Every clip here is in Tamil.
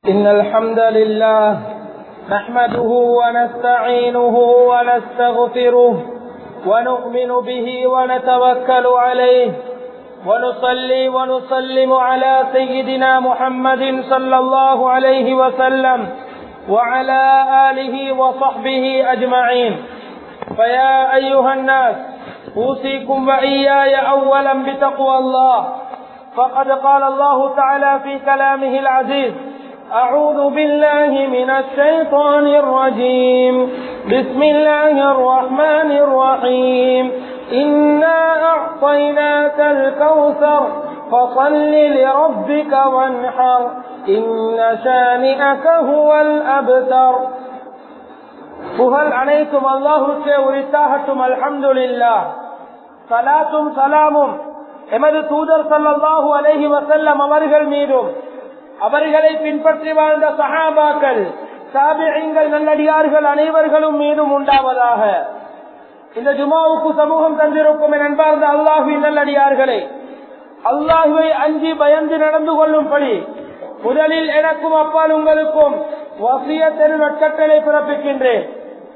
إن الحمد لله نحمده ونستعينه ونستغفره ونؤمن به ونتوكل عليه ونصلي ونسلم على سيدنا محمد صلى الله عليه وسلم وعلى آله وصحبه أجمعين فيا أيها الناس أوصيكم وإياي أولا بتقوى الله فقد قال الله تعالى في كلامه العزيز أعوذ بالله من الشيطان الرجيم بسم الله الرحمن الرحيم إنا أعطيناك الكوثر فصل لربك وانحر إن شانئك هو الأبتر புகழ் அனைத்தும் அல்லாஹுக்கே உரித்தாகட்டும் அல்ஹம்துலில்லா சலாத்தும் சலாமும் எமது தூதர் சல்லாஹூ அலஹி வசல்லம் அவர்கள் மீதும் அவர்களை பின்பற்றி வாழ்ந்த சஹாபாக்கள் சாபியங்கள் நல்லடியார்கள் அனைவர்களும் மீதும் உண்டாவதாக இந்த ஜுமாவுக்கு சமூகம் தந்திருக்கும் என் அன்பார்ந்த அல்லாஹு நல்லடியார்களே அல்லாஹுவை அஞ்சி பயந்து நடந்து கொள்ளும்படி முதலில் எனக்கும் அப்பால் உங்களுக்கும் வசியத்தெரு நட்கட்டளை பிறப்பிக்கின்றேன்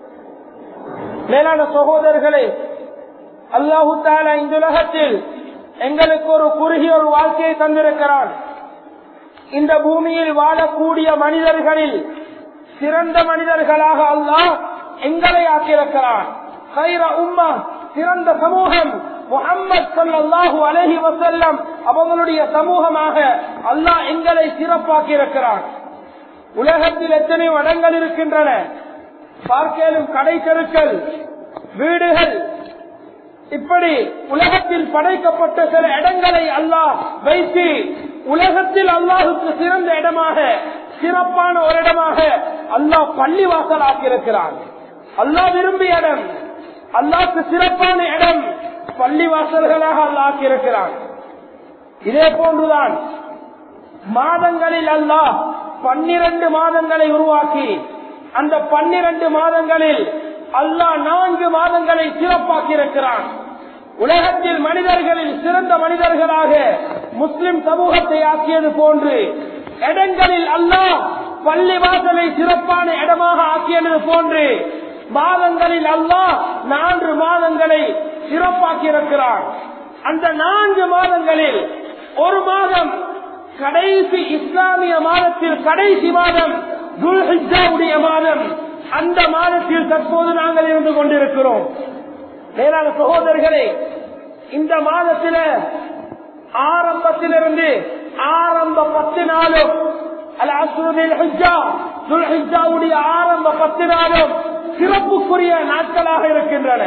மேலான சகோதரர்களே அல்லாஹு தாலா இந்த உலகத்தில் எங்களுக்கு ஒரு குறுகிய ஒரு வாழ்க்கையை தந்திருக்கிறான் இந்த பூமியில் வாழக்கூடிய மனிதர்களில் சிறந்த மனிதர்களாக அல்லாஹ் எங்களை ஆக்கியிருக்கிறான் உம்மா சிறந்த சமூகம் முகம்மது சல்லாஹூ அலஹி வசல்லம் அவங்களுடைய சமூகமாக அல்லாஹ் எங்களை சிறப்பாக்கி இருக்கிறான் உலகத்தில் எத்தனை வடங்கள் இருக்கின்றன பார்க்கலும் கடை தெருக்கள் வீடுகள் இப்படி உலகத்தில் படைக்கப்பட்ட சில இடங்களை அல்லாஹ் வைத்து உலகத்தில் அல்லாஹுக்கு சிறந்த இடமாக சிறப்பான ஒரு இடமாக அல்லாஹ் பள்ளி வாசல் ஆக்கியிருக்கிறான் அல்லாஹ் விரும்பிய இடம் அல்லாஹ்க்கு சிறப்பான இடம் பள்ளி வாசல்களாக அல்லாஹ் ஆக்கியிருக்கிறான் இதே போன்றுதான் மாதங்களில் அல்லாஹ் பன்னிரண்டு மாதங்களை உருவாக்கி அந்த பன்னிரண்டு மாதங்களில் அல்லாஹ் நான்கு மாதங்களை சிறப்பாக்கி இருக்கிறான் உலகத்தில் மனிதர்களில் சிறந்த மனிதர்களாக முஸ்லிம் சமூகத்தை ஆக்கியது போன்று இடங்களில் அல்லாஹ் பள்ளி வாசலை சிறப்பான இடமாக ஆக்கியது போன்று மாதங்களில் அல்லாஹ் நான்கு மாதங்களை சிறப்பாக்கி இருக்கிறான் அந்த நான்கு மாதங்களில் ஒரு மாதம் கடைசி இஸ்லாமிய மாதத்தில் கடைசி மாதம் துல்ஹிஜாவுடைய மாதம் அந்த மாதத்தில் தற்போது நாங்கள் இருந்து கொண்டிருக்கிறோம் மேலான சகோதரர்களே இந்த மாதத்தில ஆரம்பத்திலிருந்து ஆரம்ப பத்து நாளும் அல் அசுரில் துல்ஹிஜாவுடைய ஆரம்ப பத்து நாளும் சிறப்புக்குரிய நாட்களாக இருக்கின்றன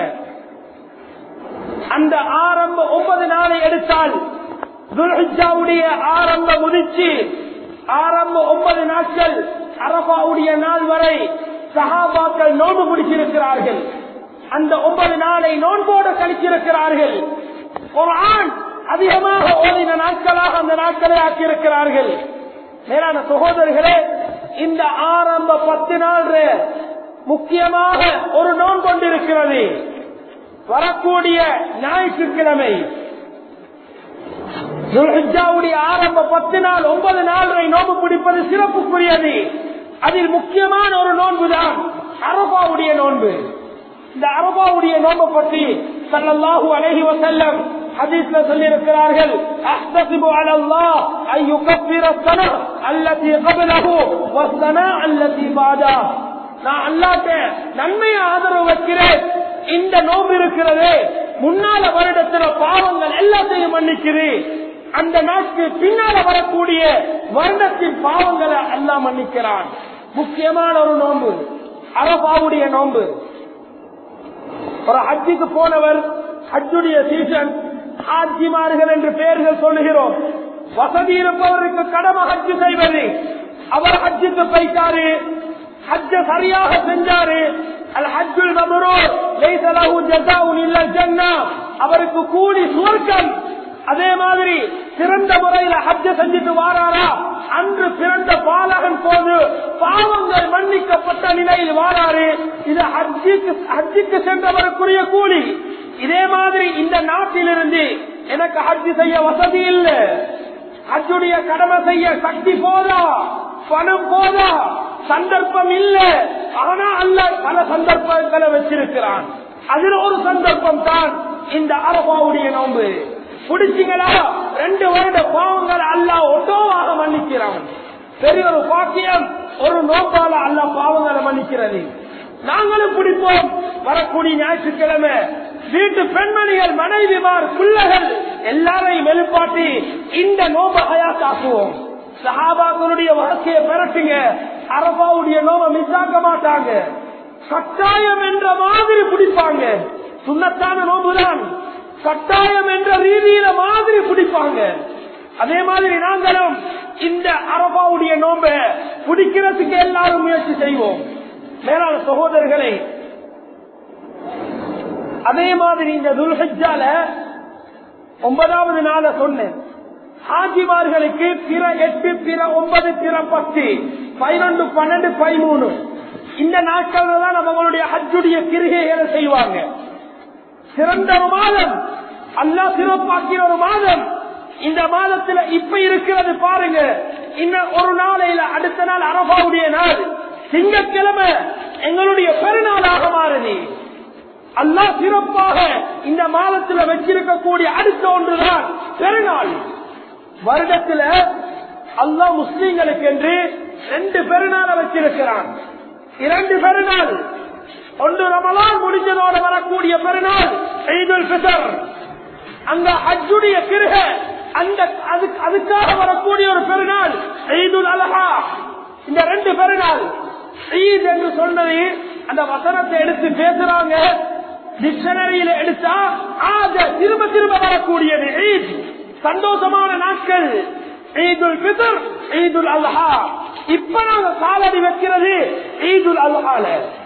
அந்த ஆரம்ப ஒன்பது நாளை எடுத்தால் துல்ஹிஜாவுடைய ஆரம்ப முதிர்ச்சி ஆரம்ப ஒன்பது நாட்கள் அரபாவுடைய நாள் வரை சஹாபாக்கள் நோன்பு பிடிச்சிருக்கிறார்கள் அந்த ஒன்பது நாளை நோன்போடு கழிச்சிருக்கிறார்கள் ஒரு ஆண் அதிகமாக ஓடின நாட்களாக அந்த நாட்களை ஆக்கியிருக்கிறார்கள் மேலான சகோதரர்களே இந்த ஆரம்ப பத்து நாள் முக்கியமாக ஒரு நோன் கொண்டிருக்கிறது வரக்கூடிய ஞாயிற்றுக்கிழமை ஆரம்ப பத்து நாள் ஒன்பது நாள் நோன்பு பிடிப்பது சிறப்புக்குரியது அதில் முக்கியமான ஒரு நோன்பு தான் அரபாவுடைய நோன்பு இந்த அரபாவுடைய நோன்பை பற்றி சல்லல்லாஹு அலைஹி வஸல்லம் ஹதீஸ்ல சொல்லி இருக்கிறார்கள் அஹ்தசிபு அலல்லாஹ் ஐ யுகஃபிர ஸனா அல்லதி கப்லஹு வஸ்ஸனா அல்லதி பாதா நான் அல்லாஹ்ட்ட நன்மையை ஆதரவு வைக்கிறேன் இந்த நோன்பு இருக்கிறதே முன்னால வருடத்துல பாவங்கள் எல்லாத்தையும் மன்னிக்குது அந்த நாட்கு பின்னால வரக்கூடிய வருடத்தின் பாவங்களை எல்லாம் மன்னிக்கிறான் முக்கியமான ஒரு நோன்பு அரபாவுடைய நோன்பு ஒரு ஹஜ்ஜுக்கு போனவர் ஹஜ்ஜுடைய சீசன் ஹாஜிமார்கள் என்று பெயர்கள் சொல்லுகிறோம் வசதி இருப்பவருக்கு கடமை ஹஜ்ஜு செய்வது அவர் ஹஜ்ஜுக்கு போயிட்டாரு ஹஜ்ஜ சரியாக செஞ்சாரு அல் ஹஜ்ஜுல் மபரூர் லைஸ லஹு ஜஸாஉன் இல்லா ஜன்னah அவருக்கு கூலி சுவர்க்கம் அதே மாதிரி சிறந்த முறையில ஹஜ்ஜ செஞ்சுட்டு வாராரா அன்று பிறந்த பாலகன் போது பாவங்கள் மன்னிக்கப்பட்ட நிலையில் வாராரு இது ஹஜ்ஜுக்கு ஹஜ்ஜுக்கு சென்றவருக்குரிய கூலி இதே மாதிரி இந்த நாட்டிலிருந்து எனக்கு ஹஜ் செய்ய வசதி இல்லை ஹஜ்ஜுடைய கடமை செய்ய சக்தி போதா பணம் போதா சந்தர்ப்பம் இல்ல ஆனா அல்ல பல சந்தர்ப்பங்களை வச்சிருக்கிறான் அதுல ஒரு சந்தர்ப்பம் தான் இந்த அரபாவுடைய நோன்பு பிடிச்சிங்களா ரெண்டு வருட பாவங்கள் அல்ல ஒட்டோவாக மன்னிக்கிறான் பெரிய ஒரு பாக்கியம் ஒரு நோக்கால அல்ல பாவங்களை மன்னிக்கிறது நாங்களும் பிடிப்போம் வரக்கூடிய ஞாயிற்றுக்கிழமை வீட்டு பெண்மணிகள் மனைவிமார் பிள்ளைகள் எல்லாரையும் எழுப்பாட்டி இந்த நோம்ப ஹயாத்தாக்குவோம் சஹாபாக்களுடைய வாழ்க்கையை பெறட்டுங்க அரபாவுடைய நோம்ப மிஸ் ஆக்க மாட்டாங்க கட்டாயம் என்ற மாதிரி பிடிப்பாங்க சுண்ணத்தான நோம்புதான் கட்டாயம் என்ற ரீதியில மாதிரி பிடிப்பாங்க அதே மாதிரி நாங்களும் இந்த அரபாவுடைய நோம்ப பிடிக்கிறதுக்கு எல்லாரும் முயற்சி செய்வோம் மேலான சகோதரர்களை அதே மாதிரி இந்த துல்ஹஜால ஒன்பதாவது நாள சொன்னேன் ஹாஜிமார்களுக்கு பிற எட்டு பிற ஒன்பது பிற பத்து பதினொன்று பன்னெண்டு பதிமூணு இந்த நாட்கள்ல தான் நம்மளுடைய ஹஜ்ஜுடைய கிருகைகளை செய்வாங்க சிறந்த ஒரு மாதம் அல்லா சிறப்பாக்கிற ஒரு மாதம் இந்த மாதத்துல இப்ப இருக்கிறது பாருங்க இன்னும் ஒரு நாளையில அடுத்த நாள் அரபாவுடைய நாள் திங்கட்கிழமை எங்களுடைய பெருநாளாக மாறுது அல்லா சிறப்பாக இந்த மாதத்துல வச்சிருக்கக்கூடிய அடுத்த ஒன்றுதான் பெருநாள் வருடத்துல அல்லா முஸ்லீம்களுக்கு என்று ரெண்டு பெருநாளை வச்சிருக்கிறான் இரண்டு பெருநாள் ஒன்று ரமலான் முடிஞ்சதோடு வரக்கூடிய பெருநாள் ஈதுல் ஃபித்ர் அந்த ஹஜ்ஜுடைய கிருக அந்த அதுக்கு- அதுக்காக வரக்கூடிய ஒரு பெருநாள் ஈதுல் அலஹா இந்த ரெண்டு பெருநாள் ஈத் என்று சொன்னது அந்த வசனத்தை எடுத்து பேசுறாங்க டிக்ஷனரியில எடுத்தா ஆக திரும்ப திரும்ப வரக்கூடியது ஈத் சந்தோஷமான நாட்கள் ஈதுல் பிதர் ஈதுல் அல்ஹா இப்ப நாங்க காலடி வைக்கிறது ஈதுல் அல்ஹால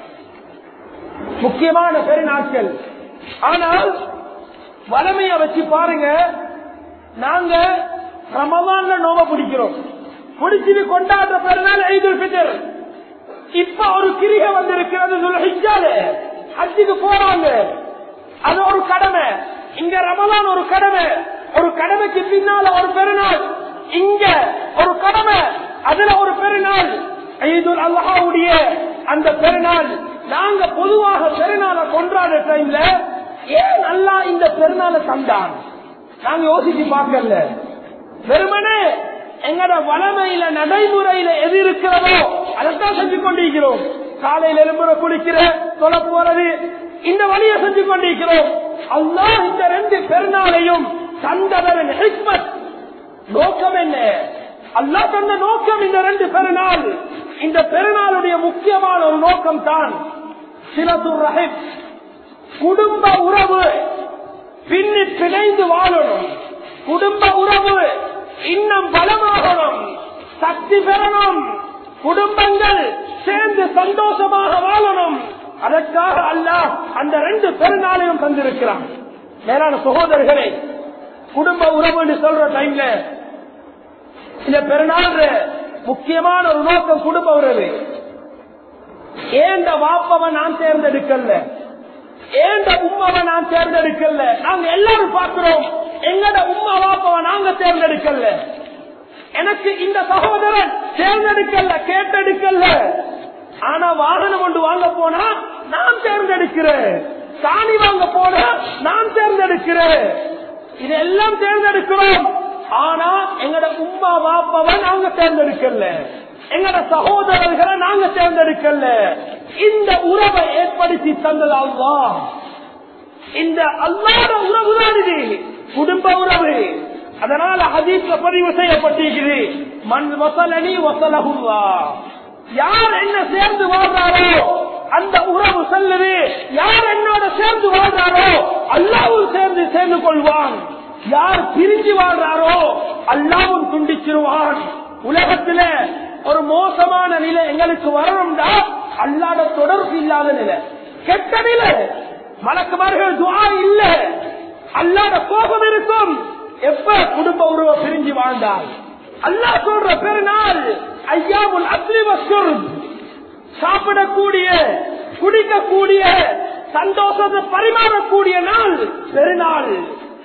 முக்கியமான பெருநாட்கள் ஆனால் வளமைய வச்சு பாருங்க நாங்க ரமவான்ல நோவ பிடிக்கிறோம் பிடிச்சிட்டு கொண்டாடுற பெருநாள் ஐதுல் பித்தர் இப்ப ஒரு கிரிகை வந்திருக்கிறது ஹிஜால ஹஜ்ஜுக்கு போறாங்க அது ஒரு கடமை இங்க ரமலான் ஒரு கடமை ஒரு கடமைக்கு பின்னால ஒரு பெருநாள் இங்க ஒரு கடமை அதுல ஒரு பெருநாள் ஈதுல் அல்லாஹ்வுடைய அந்த பெருநாள் நாங்க பொதுவாக பெருநாளை கொண்டாடுற டைம்ல ஏன் அல்லாஹ் இந்த பெருநாளை தந்தான் நாங்க யோசிச்சு பார்க்கல வெறுமனே எங்கட வளமையில நடைமுறையில எது இருக்கிறதோ அதைத்தான் செஞ்சு கொண்டிருக்கிறோம் காலையில எலும்புற குளிக்கிற தொலை போறது இந்த வழியை செஞ்சு கொண்டிருக்கிறோம் அல்லாஹ் இந்த ரெண்டு பெருநாளையும் தந்தவரின் ஹிக்மத் நோக்கம் என்ன அல்லாஹ் தந்த நோக்கம் இந்த ரெண்டு பெருநாள் இந்த பெருநாளுடைய முக்கியமான ஒரு நோக்கம் தான் சிலதுர் ரஹிப் குடும்ப உறவு பின்னி பிணைந்து வாழணும் குடும்ப உறவு இன்னும் பலமாகணும் சக்தி பெறணும் குடும்பங்கள் சேர்ந்து சந்தோஷமாக வாழணும் அதற்காக அல்லாஹ் அந்த ரெண்டு பெருநாளையும் தந்திருக்கிறான் மேலான சகோதரர்களே குடும்ப உறவு என்று சொல்ற டைம்ல இந்த பெருநாள் முக்கியமான ஒரு நோக்கம் குடும்ப உறவு ஏண்ட வாப்பவ நான் தேர்ந்தெடுக்கல ஏண்ட உமாவை நான் தேர்ந்தெடுக்கல நாங்க எல்லாரும் பார்க்கிறோம் எங்கட உமா வாப்பவ நாங்க தேர்ந்தெடுக்கல எனக்கு இந்த சகோதரன் தேர்ந்தெடுக்கல கேட்டெடுக்கல ஆனா வாகனம் கொண்டு வாங்க போனா நான் தேர்ந்தெடுக்கிறேன் சாணி வாங்க போனா நான் தேர்ந்தெடுக்கிறேன் இதெல்லாம் தேர்ந்தெடுக்கிறோம் ஆனா எங்கட உமா வாப்பவ நாங்க தேர்ந்தெடுக்கல எங்கட சகோதரர்களை நாங்க தேர்ந்தெடுக்கல இந்த உறவை ஏற்படுத்தி தந்தது அல்லாஹ் இந்த அல்லாத உறவு தான் இது குடும்ப உறவு அதனால ஹதீஸ்ல பதிவு செய்யப்பட்டிருக்குது மண் வசலனி வசலகுல்லா யார் என்ன சேர்ந்து வாழ்றாரோ அந்த உறவு செல்லுது யார் என்னோட சேர்ந்து வாழ்றாரோ அல்லாவும் சேர்ந்து சேர்ந்து கொள்வான் யார் பிரிஞ்சு வாழ்றாரோ அல்லாவும் துண்டிச்சிருவான் உலகத்துல ஒரு மோசமான நிலை எங்களுக்கு வரணும்டா அல்லாத தொடர்பு இல்லாத நிலை கெட்ட நிலை மலக்குமார்கள் துவா இல்ல அல்லாத கோபம் இருக்கும் எப்ப குடும்ப உறவை பிரிஞ்சு வாழ்ந்தால் அல்லாஹ் சொல்ற பெருநாள் ஐயாவுல் அஸ்லி வஸ்குர் சாப்பிடக்கூடிய குடிக்கக்கூடிய சந்தோஷத்தை பரிமாறக்கூடிய நாள் பெருநாள்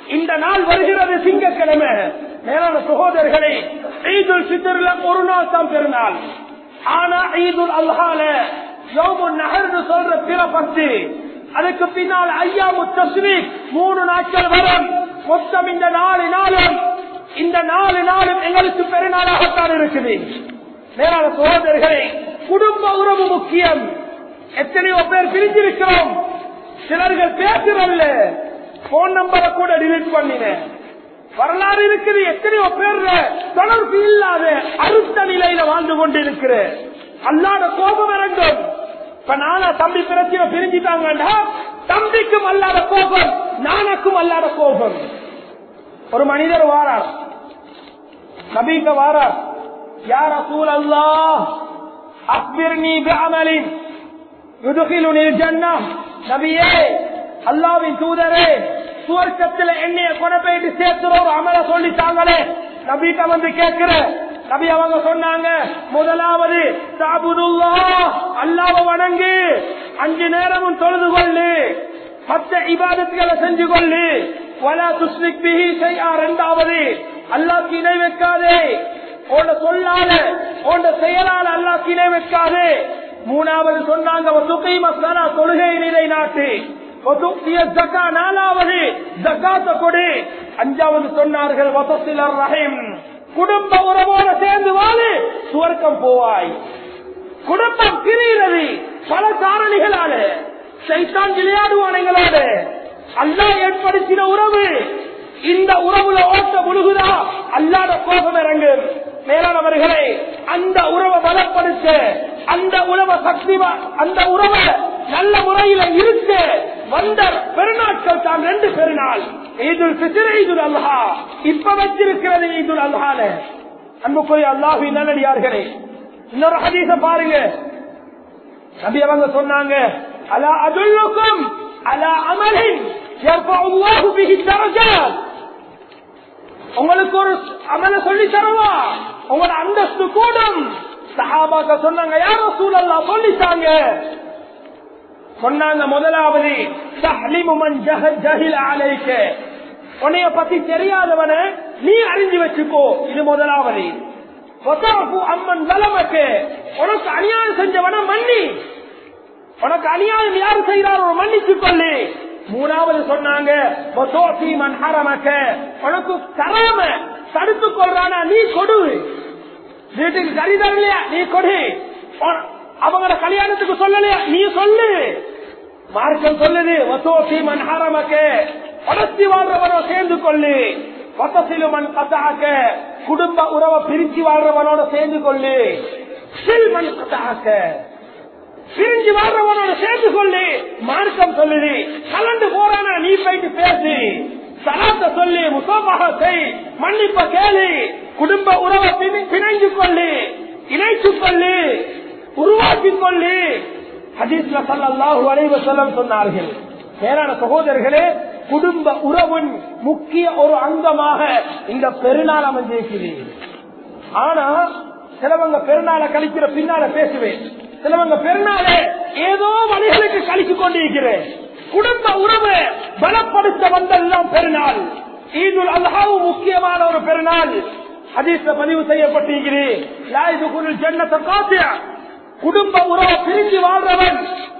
இந்த நாள் வருகிறது திங்கட்கிழமை மேலான சகோதரர்களே ஈதுல் சித்தர்ல ஒரு நாள் தான் பெருநாள் ஆனா ஈதுல் அல்ஹால யோமுன் நகர்னு சொல்ற பிற பத்து அதுக்கு பின்னால் ஐயாமு தஸ்ரீக் மூணு நாட்கள் வரும் மொத்தம் இந்த நாலு நாளும் இந்த நாலு நாளும் எங்களுக்கு பெருநாளாகத்தான் இருக்குது மேலான சகோதரர்களே குடும்ப உறவு முக்கியம் எத்தனையோ பேர் பிரிஞ்சிருக்கிறோம் சிலர்கள் பேசுறல்ல போன் நம்பரை கூட டிலீட் பண்ணினேன் வரலாறு இருக்குது எத்தனையோ பேர் தொடர்பு இல்லாத அறுத்த நிலையில வாழ்ந்து கொண்டிருக்கிற அல்லாத கோபம் இறங்கும் இப்ப நானா தம்பி பிரச்சனை பிரிஞ்சுட்டாங்கடா தம்பிக்கும் அல்லாத கோபம் நானக்கும் அல்லாத கோபம் ஒரு மனிதர் வாரார் நபிக்க வாரார் யார் அசூல் அல்லா அக்பிர்னி பிஅமலின் யுதுகிலுனி ஜன்னா நபியே அல்லாவின் தூதரே சுவர்க்கத்தில் என்னைய கொண்டு போயிட்டு சேர்த்துற ஒரு அமல சொல்லிட்டாங்களே நபிட்ட வந்து கேட்கிற நபி அவங்க சொன்னாங்க முதலாவது சாபுதுல்லா அல்லாவ வணங்கு அஞ்சு நேரமும் தொழுது கொள்ளு மத்த இபாதத்துகளை செஞ்சு கொள்ளு வலா துஸ்லிக் பிஹி செய்யா இரண்டாவது அல்லாஹ்க்கு இணை வைக்காதே உன்ட சொல்லால உன்ட செயலால அல்லாஹ்க்கு இணை வைக்காதே மூணாவது சொன்னாங்க "வதுகி மஸ்ஸலா", தொழுகை நிலை நாட்டு வதுக்திய ஜக்கா நாலாவது ஜக்காத்த கொடு அஞ்சாவது சொன்னார்கள் வசத்திலர் ரஹீம் குடும்ப உறவோட சேர்ந்து வாழு சுவர்க்கம் போவாய் குடும்பம் பிரிகிறது பல காரணிகளால சைத்தான் விளையாடுவான் எங்களோட அல்லாஹ் ஏற்படுத்தின உறவு இந்த உறவுல ஓட்ட முழுகுதா அல்லாத கோபம் இறங்கும் மேலானவர்களே அந்த உறவை பலப்படுத்த அந்த உறவை சக்தி வா- அந்த உறவை நல்ல முறையில இருக்க வந்த பெருநாட்கள் தான் ரெண்டு பெருநாள் ஈதுல் பித்ர் ஈதுல் அல்ஹா இப்ப வச்சிருக்கிறது ஈதுல் அல்ஹால அன்புக்குரிய அல்லாஹு நல்லடியார்களே இன்னொரு ஹதீஸ பாருங்க நபி அவங்க சொன்னாங்க அலா அதுல்லுக்கும் அலா அமலின் يرفع الله به الدرجات உங்களுக்கு ஒரு அமல சொல்லி தருவா உங்களோட அந்தஸ்து கூடும் சஹாபாக்க சொன்னாங்க யாரோ சூழல்லா சொல்லிட்டாங்க சொன்னாங்க முதலாவது தஹ்லிமு மன் ஜஹ- ஜஹில அலைக்க உன்னைய பத்தி தெரியாதவன நீ அறிஞ்சு வச்சுக்கோ இது முதலாவது வதஅஃபு அம்மன் வலமக்கு உனக்கு அநியாயம் செஞ்சவன மன்னி உனக்கு அநியாயம் யார் செய்கிறாரோ மன்னிச்சு கொள்ளு மூணாவது சொன்னாங்க "வதோஃபி மன் ஹரமக்க உனக்கு தராம தடுத்து கொள்றானா நீ கொடு வீட்டுக்கு கறி தரலையா நீ கொடு உன- அவங்களோட கல்யாணத்துக்கு சொல்லலையா நீ சொல்லு மார்க்கம் சொல்லுது வசோசி மன் ஹரமக்க உடச்சி வாழ்றவனோ சேர்ந்து கொள்ளு வசசிலு மண் கத்தாக்க குடும்ப உறவை பிரிச்சு வாழ்றவனோட சேர்ந்து கொள்ளு சில் மண் கத்தாக்க பிரிஞ்சு வாழ்றவனோட சேர்ந்து கொள்ளு மார்க்கம் சொல்லுது கலந்து போறானா நீ போயிட்டு பேசு சலாத்த சொல்லி முசோமாக செய் மன்னிப்ப கேளு குடும்ப உறவை பிணை- பிணைஞ்சு கொள்ளு இணைச்சு கொள்ளு உருவாக்கி கொள்ளு ஹதீஸ்ல ஸல்லல்லாஹு அலைஹி வஸல்லம் சொன்னார்கள் மேலான சகோதரர்களே குடும்ப உறவின் முக்கிய ஒரு அங்கமாக இந்த பெருநாள் அமைஞ்சிருக்கிறது ஆனா சிலவங்க பெருநாளை கழிக்கிற பின்னால பேசுவேன் சிலவங்க பெருநாளை ஏதோ வழிகளுக்கு கழிச்சு கொண்டிருக்கிறேன் குடும்ப உறவு பலப்படுத்த வந்தெல்லாம் பெருநாள் ஈதுல் அல்ஹாவும் முக்கியமான ஒரு பெருநாள் ஹதீஸ்ல பதிவு செய்யப்பட்டிருக்கிறேன் லாயுது குரு ஜன்னத்தை காத்தியா குடும்ப உறவை பிரிஞ்சு வாழ்றவன்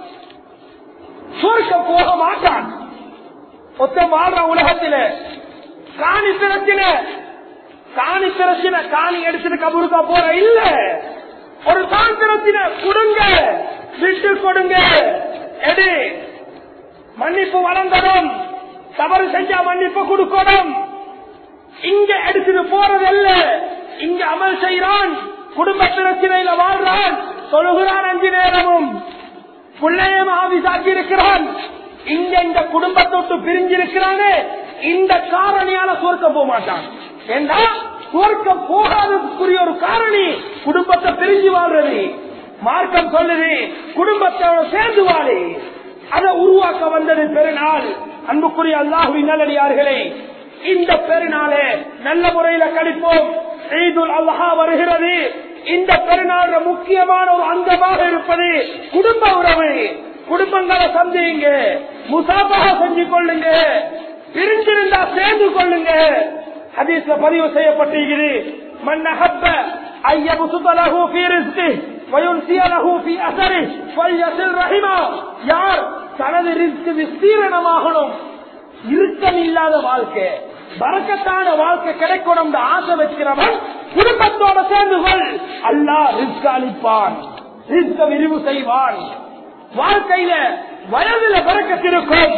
சுவர்க்கம் போக மாட்டான் ஒத்த வாழ்ற உலகத்தில காணி பிரச்சனை காணி பிரச்சனை காணி எடுத்துட்டு கபூருக்கா போற இல்ல ஒரு தான் பிரச்சனை கொடுங்க விட்டு கொடுங்க எடு மன்னிப்பு வழங்கணும் தவறு செஞ்சா மன்னிப்பு கொடுக்கணும் இங்க எடுத்துட்டு போறது அல்ல இங்க அமல் செய்யறான் குடும்ப பிரச்சனையில வாழ்றான் தொழுகிறான் அஞ்சு நேரமும் பிள்ளையும் ஆபீஸாக்கி இருக்கிறான் இங்க இந்த குடும்பத்தை விட்டு பிரிஞ்சிருக்கிறானே இந்த காரணியால சுவர்க்கம் போக மாட்டான் ஏண்டா சுவர்க்கம் போகாததுக்குரிய ஒரு காரணி குடும்பத்தை பிரிஞ்சு வாழ்றது மார்க்கம் சொல்லுது குடும்பத்தோட சேர்ந்து வாழு அதை உருவாக்க வந்தது பெருநாள் அன்புக்குரிய அல்லாஹுவின் நல்லடியார்களே இந்த பெருநாளே நல்ல முறையில கழிப்போம் ஈதுல் அல்ஹா வருகிறது இந்த பெருநாள் முக்கியமான ஒரு அங்கமாக இருப்பது குடும்ப உறவு குடும்பங்களை சந்திங்க முசாபாக செஞ்சு கொள்ளுங்க பிரிஞ்சிருந்தா சேர்ந்து கொள்ளுங்க ஹதீஸ்ல பதிவு செய்யப்பட்டிருக்கிறது மன் அஹப்ப ஐயபுசுத லஹு ஃபீ ரிஸ்கி வயுன்சிய லஹு ஃபீ அஸரி ஃபல்யஸில் ரஹிமா யார் தனது ரிஸ்க் விஸ்தீரணமாகணும் இறுக்கம் இல்லாத வாழ்க்கை பறக்கத்தான வாழ்க்கை கிடைக்கணும் ஆசை வைக்கிறவன் குடும்பத்தோட சேர்ந்து கொள் அல்லாஹ் ரிஸ்க் அளிப்பான் ரிஸ்க விரிவு செய்வான் வாழ்க்கையில வயதுல பறக்கத்திருக்கும்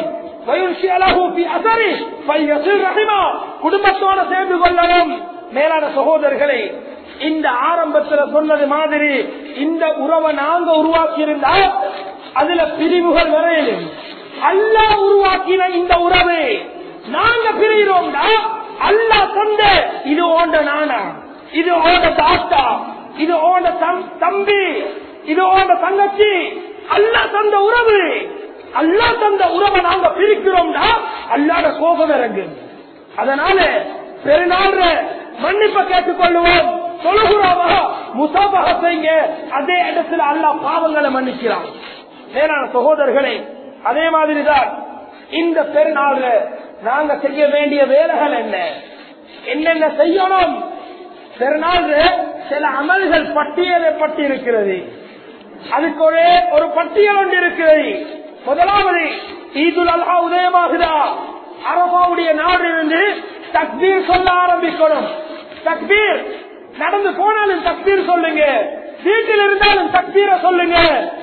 குடும்பத்தோட சேர்ந்து கொள்ளணும் மேலான சகோதரர்களை இந்த ஆரம்பத்துல சொன்னது மாதிரி இந்த உறவை நாங்க உருவாக்கி இருந்தா அதுல பிரிவுகள் வரையிலும் அல்லா உருவாக்கின இந்த உறவு நாங்க பிரிகிறோம்னா அல்லா தந்த இது ஓண்ட நானா இது ஓண்ட தாத்தா இது ஓண்ட தம்பி இது ஓண்ட தங்கச்சி அல்லா தந்த உறவு அல்லா தந்த உறவை நாங்க பிரிக்கிறோம்னா அல்லாத கோபம் இறங்கு அதனால பெருநாள் மன்னிப்ப கேட்டுக்கொள்ளுவோம் தொழுகுறோமா முசாபக செய்யுங்க அதே இடத்துல அல்லா பாவங்களை மன்னிக்கிறான் மேலான சகோதரர்களே அதே மாதிரிதான் இந்த பெருநாள்ல நாங்க செய்ய வேண்டிய வேலைகள் என்ன என்னென்ன செய்யணும் பெருநாள் சில அமல்கள் பட்டியலிடப்பட்டு இருக்கிறது அதுக்கு ஒரே ஒரு பட்டியல் ஒன்று இருக்கிறது முதலாவது ஈதுல் அல்ஹா உதயமாகுதா அரபாவுடைய நாடு இருந்து தக்பீர் சொல்ல ஆரம்பிக்கணும் தக்பீர் நடந்து போனாலும் தக்பீர் சொல்லுங்க வீட்டில் இருந்தாலும் தக்பீரை சொல்லுங்க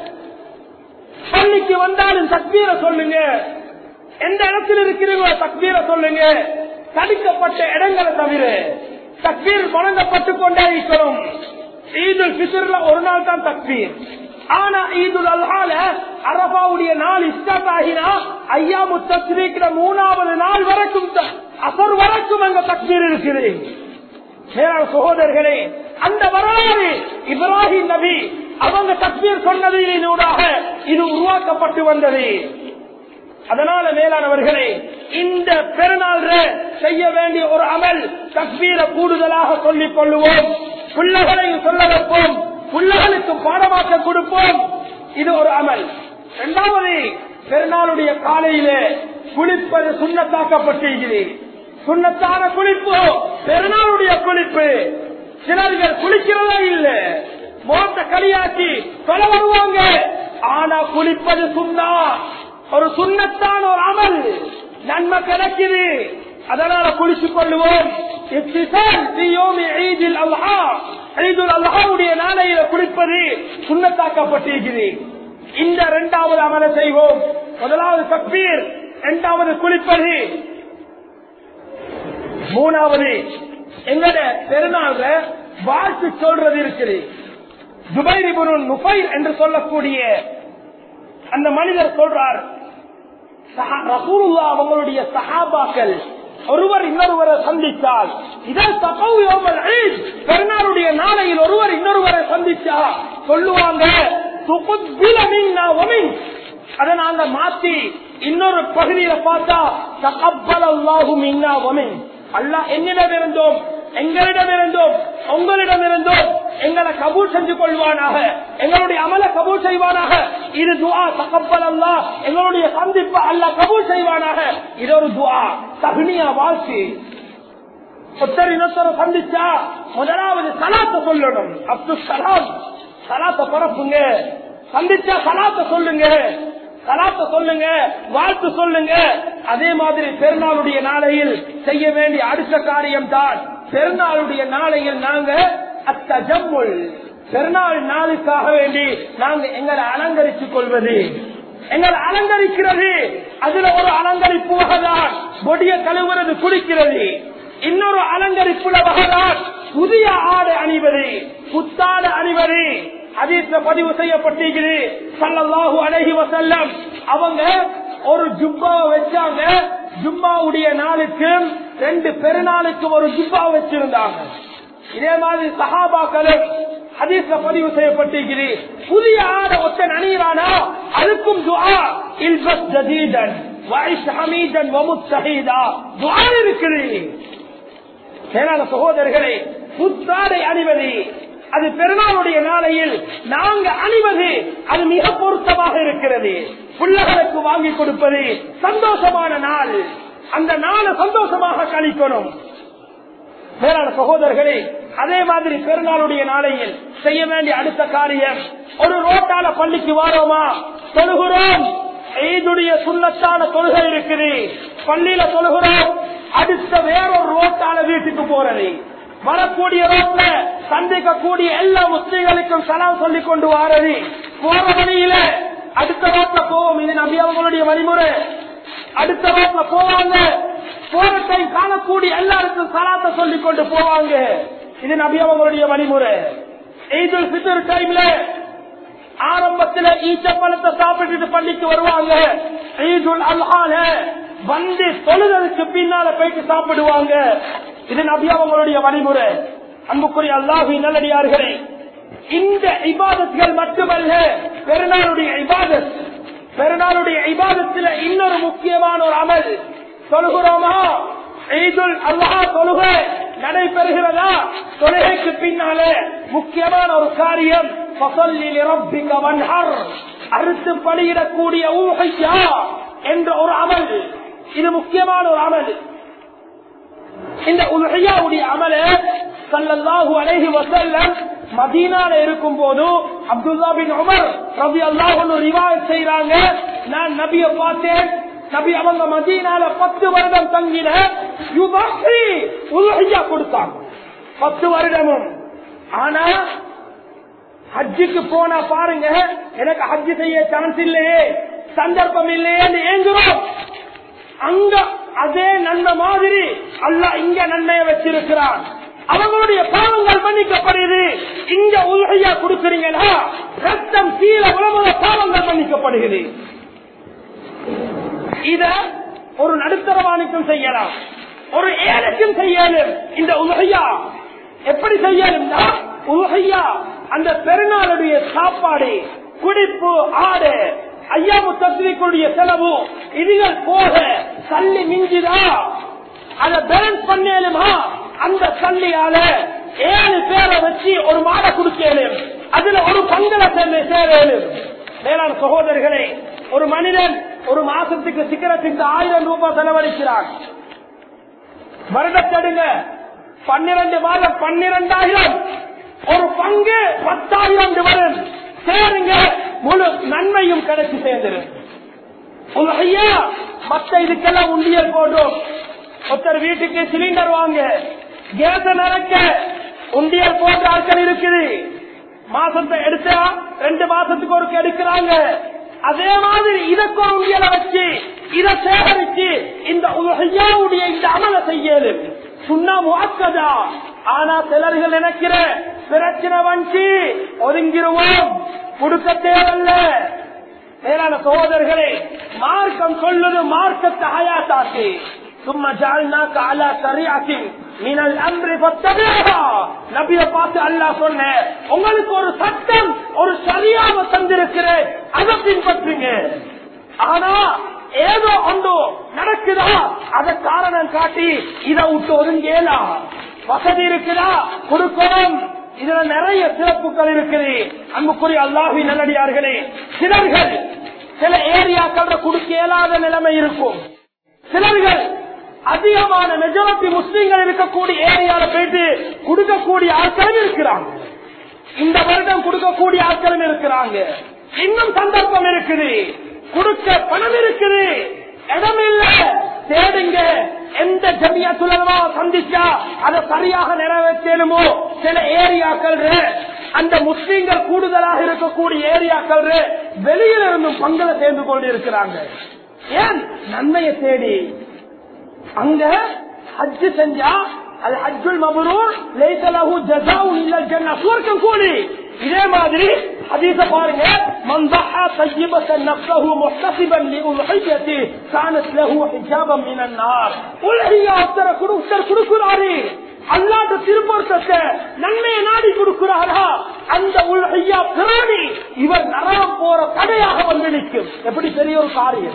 பள்ளிக்கு வந்தாலும் தக்பீரை சொல்லுங்க எந்த இடத்தில் இருக்கிறீங்களோ தக்பீரை சொல்லுங்க தடுக்கப்பட்ட இடங்களை தவிர தக்பீர் வழங்கப்பட்டு கொண்டே இருக்கணும் ஈதுல் பிசர்ல ஒரு நாள் தான் தக்பீர் ஆனா ஈதுல் அல்ஹால அரபாவுடைய நாள் இஸ்டாத் ஆகினா ஐயா முத்திரிக்கிற மூணாவது நாள் வரைக்கும் அசர் வரைக்கும் அங்க தக்பீர் இருக்குது மேலான சகோதரர்களே அந்த வரலாறு இப்ராஹிம் நபி அவங்க தக்பீர் சொன்னதினூடாக இது உருவாக்கப்பட்டு வந்தது அதனால மேலானவர்களே இந்த பெருநாள் செய்ய வேண்டிய ஒரு அமல் தக்பீரை கூடுதலாக சொல்லிக் கொள்ளுவோம் பிள்ளைகளையும் சொல்ல வைப்போம் பிள்ளைகளுக்கு பாடமாக்க கொடுப்போம் இது ஒரு அமல் இரண்டாவது பெருநாளுடைய காலையில குளிப்பது சுண்ணத்தாக்கப்பட்டிருக்கிறது சுண்ணத்தான குளிப்பு பெருநாளுடைய குளிப்பு சிலர்கள் குளிக்கிறதா இல்ல மோட்ட களியாக்கி தொலை வருவாங்க ஆனா குளிப்பது சுண்ணா ஒரு சுண்ணத்தான் ஒரு அமல் நன்மை கிடைக்குது அதனால குளிச்சுக் கொள்ளுவோம் அல்லாவுடைய நாளையில குளிப்பது சுண்ணத்தாக்கப்பட்டிருக்கிறது இந்த இரண்டாவது அமலை செய்வோம் முதலாவது தப்பீர் இரண்டாவது குளிப்பது மூணாவது எங்கட பெருநாள்ல வாழ்த்து சொல்றது இருக்குது ஜுபைரிபுருன் நுபைர் என்று சொல்லக்கூடிய அந்த மனிதர் சொல்றார் ரசூலுல்லா அவங்களுடைய சஹாபாக்கள் ஒருவர் இன்னொருவரை சந்தித்தால் இதன் தப்பவுயோமல் பெருநாளுடைய நாளையில் ஒருவர் இன்னொருவரை சந்திச்சா சொல்லுவாங்க அதை நாங்க மாத்தி இன்னொரு பகுதியில பார்த்தா தகப்பல் அல்லாஹும் இன்னா வமின் அல்லா என்னிடம் இருந்தோம் எங்களிடம் இருந்தோம் உங்களிடம் இருந்தோம் எங்களை கபூல் செஞ்சு கொள்வானாக எங்களுடைய அமல கபூல் செய்வானாக இது துவா தகப்பல் அல்லா எங்களுடைய சந்திப்பு அல்ல கபூல் செய்வானாக இது ஒரு துவா தகுனியா வாழ்க்கை ஒருத்தர் இன்னொருத்தர சந்திச்சா முதலாவது சலாத்த சொல்லணும் அப்துல் சலாம் சலாத்த பரப்புங்க சந்திச்சா சலாத்த சொல்லுங்க சலாத்த சொல்லுங்க வாழ்த்து சொல்லுங்க அதே மாதிரி பெருநாளுடைய நாளையில் செய்ய வேண்டிய அடுத்த காரியம் தான் பெருநாளுடைய நாளையில் நாங்க அத்தஜம்முள் பெருநாள் நாளுக்காக வேண்டி நாங்க எங்களை அலங்கரித்துக் கொள்வது எங்களை அலங்கரிக்கிறது அதுல ஒரு அலங்கரிப்பு வகைதான் பொடிய கழுவுறது குளிக்கிறது இன்னொரு அலங்கரிப்புல வகைதான் புதிய ஆடை அணிவது புத்தாடை அணிவது அதீத்ல பதிவு செய்யப்பட்டிருக்கிறது சல்லல்லாஹு அலைஹி வசல்லம் அவங்க ஒரு ஜுப்பாவை வச்சாங்க ஜும்மாவுடைய நாளுக்கு ரெண்டு பெருநாளுக்கு ஒரு ஜுப்பா வச்சிருந்தாங்க இதே மாதிரி சஹாபாக்களும் ஹதீஸ்ல பதிவு செய்யப்பட்டிருக்கிறது புதிய ஆடை ஒத்தன் அணியிறானா அதுக்கும் துஆ இல்பஸ் ஜதீதன் வயசு ஹமீதன் வமுத் ஷஹீதா துஆ இருக்குது மேலான சகோதரர்களே புத்தாடை அணிவது அது பெருநாளுடைய நாளையில் நாங்க அணிவது அது மிக பொருத்தமாக இருக்கிறது பிள்ளைகளுக்கு வாங்கி கொடுப்பது சந்தோஷமான நாள் அந்த நாளை சந்தோஷமாக கழிக்கணும் மேலான சகோதரர்களே அதே மாதிரி பெருநாளுடைய நாளையில் செய்ய வேண்டிய அடுத்த காரியம் ஒரு ரோட்டால பள்ளிக்கு வாரோமா தொழுகிறோம் ஈதுடைய சுண்ணத்தான தொழுகை இருக்குது பள்ளியில தொழுகிறோம் அடுத்த வேறொரு ரோட்டால வீட்டுக்கு போறது வரக்கூடிய ரோட்ல சந்திக்கக்கூடிய எல்லா முஸ்லீம்களுக்கும் சலாம் சொல்லிக் கொண்டு வாரது போற வழியில அடுத்த ரோட்ல போவோம் இது நபி அவங்களுடைய வழிமுறை அடுத்த ரோட்ல போவாங்க போற டைம் காணக்கூடிய எல்லாருக்கும் சலாத்தை சொல்லிக் கொண்டு போவாங்க இது நபி அவங்களுடைய வழிமுறை ஈதுல் ஃபித்ர் டைம்ல ஆரம்பத்துல ஈச்ச பழத்தை சாப்பிட்டுட்டு பள்ளிக்கு வருவாங்க ஈதுல் அல்ஹால வந்து தொழுதலுக்கு பின்னால போயிட்டு சாப்பிடுவாங்க இது நபி அவங்களுடைய வழிமுறை அன்புக்குரிய அல்லாஹி நல்லடியார்களே இந்த இபாதத்கள் மட்டுமல்ல பெருநாளுடைய இபாதத் பெருநாளுடைய இபாதத்துல இன்னொரு முக்கியமான ஒரு அமல் தொழுகிறோமா ஈதுல் அல்லாஹ் தொழுகை நடைபெறுகிறதா தொழுகைக்கு பின்னாலே முக்கியமான ஒரு காரியம் ஃபஸல்லி லிரப்பிக வன்ஹர் அறுத்து பலியிடக்கூடிய ஊஹையா என்ற ஒரு அமல் இது முக்கியமான ஒரு அமல் இந்த உலகையாவுடைய அமல சல்லல்லாஹு அலைஹி வஸல்லம் மதீனால இருக்கும் போது அப்துல்லா பின் உமர் ரபி அல்லாஹ் ரிவாயத் செய்யறாங்க நான் நபிய பார்த்தேன் நபி அவங்க மதீனால பத்து வருடம் தங்கின யுபஹி உலகையா கொடுத்தாங்க பத்து வருடமும் ஆனா ஹஜ்ஜுக்கு போனா பாருங்க எனக்கு ஹஜ்ஜு செய்ய சான்ஸ் இல்லையே சந்தர்ப்பம் இல்லையே ஏங்குறோம் அங்க அதே நன்மை மாதிரி அல்ல இங்க நன்மையை வச்சிருக்கிறான் அவங்களுடைய பாவங்கள் மன்னிக்கப்படுது இங்க உலகையா கொடுக்கிறீங்களா ரத்தம் கீழே உலக பாவங்கள் மன்னிக்கப்படுகிறது இத ஒரு நடுத்தரவானுக்கும் செய்யலாம் ஒரு ஏழைக்கும் செய்யலும் இந்த உலகையா எப்படி செய்யணும்னா உலகையா அந்த பெருநாளுடைய சாப்பாடு குடிப்பு ஆடு ஐயாமு தத்விக்குடைய செலவு இதுகள் போக சல்லி மிஞ்சுதா அதை பேலன்ஸ் பண்ணலுமா அந்த சல்லியால ஏழு பேரை வச்சு ஒரு மாடை கொடுக்கலும் அதுல ஒரு பங்கல சேரலும் மேலாண் சகோதரர்களே ஒரு மனிதன் ஒரு மாசத்துக்கு சிக்கரத்துக்கு ஆயிரம் ரூபாய் செலவழிக்கிறான் வருடத்தெடுங்க பன்னிரண்டு மாதம் பன்னிரண்டாயிரம் ஒரு பங்கு பத்தாயிரம் வரும் சேருங்க முழு நன்மையும் கிடைச்சு சேர்ந்துரும் உங்க ஐயா மத்த இதுக்கெல்லாம் உண்டியல் போடுறோம் ஒருத்தர் வீட்டுக்கு சிலிண்டர் வாங்க கேஸ நிறக்க உண்டியல் போன்ற ஆட்கள் இருக்குது மாசத்தை எடுத்தா ரெண்டு மாசத்துக்கு ஒரு எடுக்கிறாங்க அதே மாதிரி இதற்கு ஒரு உண்டியலை வச்சு இதை சேகரிச்சு இந்த உலகையாவுடைய இந்த அமலை செய்யது சுண்ணா முக்கதா ஆனா சிலர்கள் நினைக்கிற பிரச்சனை வந்து ஒதுங்கிருவோம் கொடுக்க தேவையில்ல மேலான சகோதரர்களே மார்க்கம் சொல்லுது மார்க்கத்தை ஆயாத்தாக்கு சும்மா ஜால்னாக்க அலா சரியாக்கின் மினல் அம்ரி பத்தவேகா நபிய பார்த்து அல்லாஹ் சொன்ன உங்களுக்கு ஒரு சட்டம் ஒரு சரியாக தந்திருக்கிறேன் அதை பின்பற்றுங்க ஆனா ஏதோ ஒன்று நடக்குதா அத காரணம் காட்டி இதை விட்டு ஒதுங்கேலா வசதி இருக்குதா கொடுக்கணும் இதுல நிறைய சிறப்புகள் இருக்குது அன்புக்குரிய அல்லாஹி நல்லடியார்களே சிலர்கள் சில ஏரியாக்கள் கொடுக்க இயலாத நிலைமை இருக்கும் சிலர்கள் அதிகமான மெஜாரிட்டி முஸ்லீம்கள் இருக்கக்கூடிய ஏரியால போயிட்டு கொடுக்கக்கூடிய ஆட்களும் இருக்கிறாங்க இந்த வருடம் கொடுக்கக்கூடிய ஆட்களும் இருக்கிறாங்க இன்னும் சந்தர்ப்பம் இருக்குது கொடுக்க பணம் இருக்குது இடம் இல்ல தேடுங்க எந்த ஜமியா துலகமா சந்திச்சா அதை சரியாக நிறைவேற்றணுமோ சில ஏரியாக்கள் அந்த முஸ்லீம்கள் கூடுதலாக இருக்கக்கூடிய ஏரியாக்கள் வெளியில இருந்தும் பங்களை சேர்ந்து கொண்டு இருக்கிறாங்க ஏன் நன்மையை தேடி அங்க ஹஜ்ஜு செஞ்சா அது ஹஜ்ஜுல் மபரூர் லைசலஹு ஜஸாஉ இல்லல் ஜன்னah சுவர்க்கம் கூலி இதே மாதிரி ஹதீஸ பாருங்க மன் ضحى طيبة نفسه محتسبا لأضحيته كانت له حجابا من النار உலகிய அத்தர குடுத்தர் கொடுக்கிறாரு அல்லாத திருப்பொருத்தத்தை நன்மையை நாடி கொடுக்கிறாரா அந்த உலகையா பிராணி இவர் நரகம் போற தடையாக வந்து நிற்கும் எப்படி பெரிய ஒரு காரியம்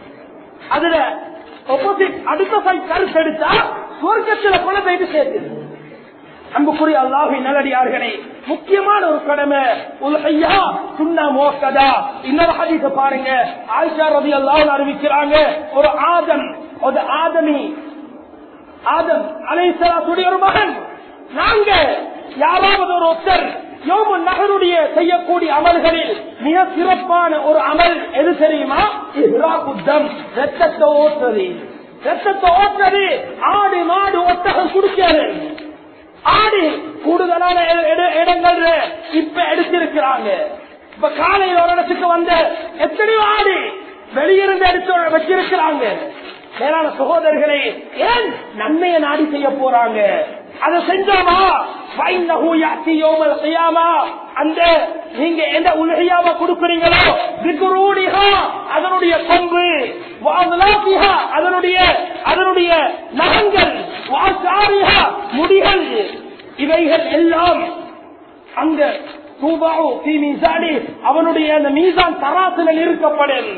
அதுல ஒப்போசிட் அடுத்த சைட் கருத்து எடுத்தா சுவர்க்கத்துல பணத்தை சேர்த்து அன்புக்குரிய அல்லாஹி நல்லடியார்களே முக்கியமான ஒரு கடமை உலகையா சுண்ணா மோக்கதா இன்னொரு ஹதீஸ பாருங்க ஆயிஷா ரதி அல்லாஹ் அறிவிக்கிறாங்க ஒரு ஆதம் ஒரு ஆதமி ஆதம் அலைசலாத்துடைய ஒரு மகன் நாங்க யாராவது ஒரு ஒருத்தர் யோமு நகருடைய செய்யக்கூடிய அமல்களில் மிக சிறப்பான ஒரு அமல் எது தெரியுமா இஹ்ராகுத்தம் ரத்தத்தை ஓட்டுறது ரத்தத்தை ஓட்டுறது ஆடு மாடு ஒட்டகம் குடிக்கிறது ஆடு கூடுதலான இட- இட- இடங்கள்ல இப்ப எடுத்திருக்கிறாங்க இப்ப காலையில் ஒரு இடத்துக்கு வந்த எத்தனையோ ஆடு வெளியிருந்து எடுத்து வச்சிருக்கிறாங்க மேலான சகோதரர்களே ஏன் நன்மையை நாடி செய்ய போறாங்க அதை செஞ்சோமா ஃபைன்னஹு யாத்தி யௌமல் கியாமா அந்த நீங்க எந்த உலகையாவ கொடுக்குறீங்களோ திக்ரூடிஹா அதனுடைய கொம்பு வாதுலாபிஹா அதனுடைய அதனுடைய நகங்கள் வாசாரிஹா முடிகள் இவைகள் எல்லாம் அங்க தூபாவு தீ மீசானி அவனுடைய அந்த மீசான் தராசில் இருக்கப்படும்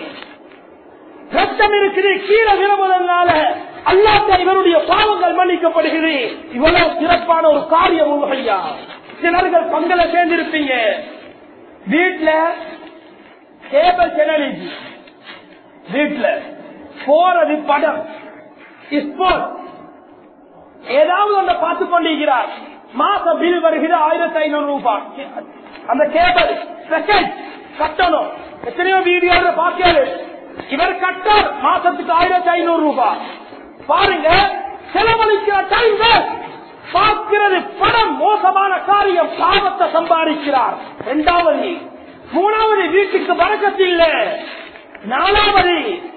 ரத்தம் இருக்குது கீழே விரும்புவதனால அல்லாத இவருடைய பாவங்கள் மன்னிக்கப்படுகிறது இவ்வளவு சிறப்பான ஒரு காரியம் உண்மையா சிலர்கள் பங்கல சேர்ந்திருப்பீங்க வீட்டுல கேபிள் சேனலிஜி வீட்டுல போறது படம் ஸ்போர்ட் ஏதாவது ஒன்றை பார்த்து கொண்டிருக்கிறார் மாச பில் வருகிறது ஆயிரத்தி ஐநூறு ரூபாய் அந்த கேபிள் செகண்ட் கட்டணும் எத்தனையோ வீடியோ பார்க்கல இவர் கட்டார் மாசத்துக்கு ஆயிரத்தி ஐநூறு ரூபாய் பாருங்க செலவழிக்கிற டைம் பார்க்கிறது படம் மோசமான காரியம் பாவத்தை சம்பாதிக்கிறார் இரண்டாவது மூணாவது வீட்டுக்கு வரக்கத்தில்ல நாலாவது